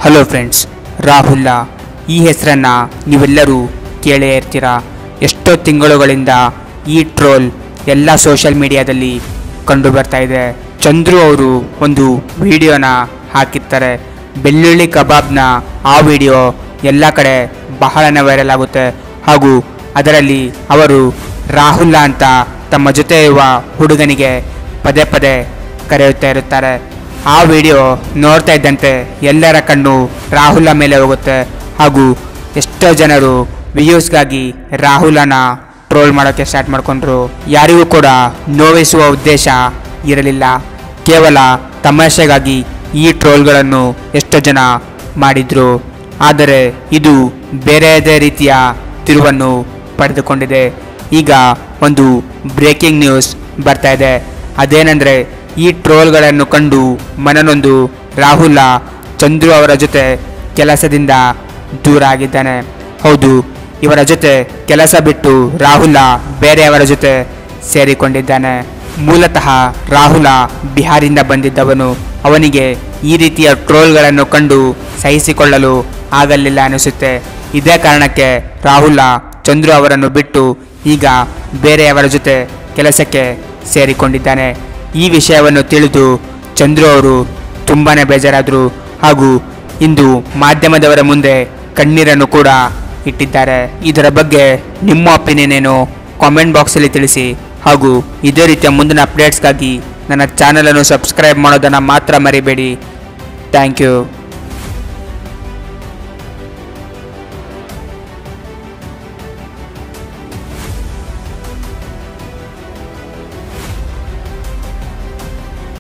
hello friends ರಾಹುಲ್ಲ ಈ ಹೆಸರನ್ನು ನೀವೆಲ್ಲರೂ ಕೇಳೇ ಇರ್ತೀರ ಎಷ್ಟೋ ತಿಂಗಳುಗಳಿಂದ ಈ ಟ್ರೋಲ್ ಎಲ್ಲ ಸೋಷಿಯಲ್ ಮೀಡಿಯಾದಲ್ಲಿ ಕಂಡು ಬರ್ತಾ ಇದೆ ಚಂದ್ರು ಅವರು ಒಂದು ವಿಡಿಯೋನ ಹಾಕಿರ್ತಾರೆ ಬೆಳ್ಳುಳ್ಳಿ ಕಬಾಬ್ನ ಆ ವಿಡಿಯೋ ಎಲ್ಲ ಕಡೆ ಬಹಳನೇ ವೈರಲ್ ಆಗುತ್ತೆ ಹಾಗೂ ಅದರಲ್ಲಿ ಅವರು ರಾಹುಲ್ಲ ಅಂತ ತಮ್ಮ ಜೊತೆ ಇರುವ ಹುಡುಗನಿಗೆ ಪದೇ ಪದೇ ಕರೆಯುತ್ತಾ ಇರುತ್ತಾರೆ ಆ ವಿಡಿಯೋ ನೋಡ್ತಾ ಇದ್ದಂತೆ ಎಲ್ಲರ ಕಣ್ಣು ರಾಹುಲ ಮೇಲೆ ಹೋಗುತ್ತೆ ಹಾಗೂ ಎಷ್ಟೋ ಜನರು ವ್ಯೂಸ್ಗಾಗಿ ರಾಹುಲನ ಟ್ರೋಲ್ ಮಾಡೋಕ್ಕೆ ಸ್ಟಾರ್ಟ್ ಮಾಡ್ಕೊಂಡ್ರು ಯಾರಿಗೂ ಕೂಡ ನೋವಿಸುವ ಉದ್ದೇಶ ಇರಲಿಲ್ಲ ಕೇವಲ ತಮಾಷೆಗಾಗಿ ಈ ಟ್ರೋಲ್ಗಳನ್ನು ಎಷ್ಟೋ ಜನ ಮಾಡಿದ್ರು ಆದರೆ ಇದು ಬೇರೆಯದೇ ರೀತಿಯ ತಿರುವನ್ನು ಪಡೆದುಕೊಂಡಿದೆ ಈಗ ಒಂದು ಬ್ರೇಕಿಂಗ್ ನ್ಯೂಸ್ ಬರ್ತಾ ಇದೆ ಅದೇನೆಂದರೆ ಈ ಟ್ರೋಲ್ಗಳನ್ನು ಕಂಡು ಮನನೊಂದು ರಾಹುಲ ಚಂದ್ರು ಅವರ ಜೊತೆ ಕೆಲಸದಿಂದ ದೂರ ಆಗಿದ್ದಾನೆ ಹೌದು ಇವರ ಜೊತೆ ಕೆಲಸ ಬಿಟ್ಟು ರಾಹುಲ ಬೇರೆಯವರ ಜೊತೆ ಸೇರಿಕೊಂಡಿದ್ದಾನೆ ಮೂಲತಃ ರಾಹುಲ ಬಿಹಾರಿಂದ ಬಂದಿದ್ದವನು ಅವನಿಗೆ ಈ ರೀತಿಯ ಟ್ರೋಲ್ಗಳನ್ನು ಕಂಡು ಸಹಿಸಿಕೊಳ್ಳಲು ಆಗಲಿಲ್ಲ ಅನಿಸುತ್ತೆ ಇದೇ ಕಾರಣಕ್ಕೆ ರಾಹುಲ ಚಂದ್ರು ಅವರನ್ನು ಬಿಟ್ಟು ಈಗ ಬೇರೆಯವರ ಜೊತೆ ಕೆಲಸಕ್ಕೆ ಸೇರಿಕೊಂಡಿದ್ದಾನೆ ಈ ವಿಷಯವನ್ನು ತಿಳಿದು ಚಂದ್ರು ಅವರು ತುಂಬಾ ಬೇಜಾರಾದರು ಹಾಗೂ ಇಂದು ಮಾಧ್ಯಮದವರ ಮುಂದೆ ಕಣ್ಣೀರನ್ನು ಕೂಡ ಇಟ್ಟಿದ್ದಾರೆ ಇದರ ಬಗ್ಗೆ ನಿಮ್ಮ ಒಪಿನಿಯನ್ ಏನು ಕಾಮೆಂಟ್ ಬಾಕ್ಸಲ್ಲಿ ತಿಳಿಸಿ ಹಾಗೂ ಇದೇ ರೀತಿಯ ಮುಂದಿನ ಅಪ್ಡೇಟ್ಸ್ಗಾಗಿ ನನ್ನ ಚಾನಲನ್ನು ಸಬ್ಸ್ಕ್ರೈಬ್ ಮಾಡೋದನ್ನು ಮಾತ್ರ ಮರಿಬೇಡಿ ಥ್ಯಾಂಕ್ ಯು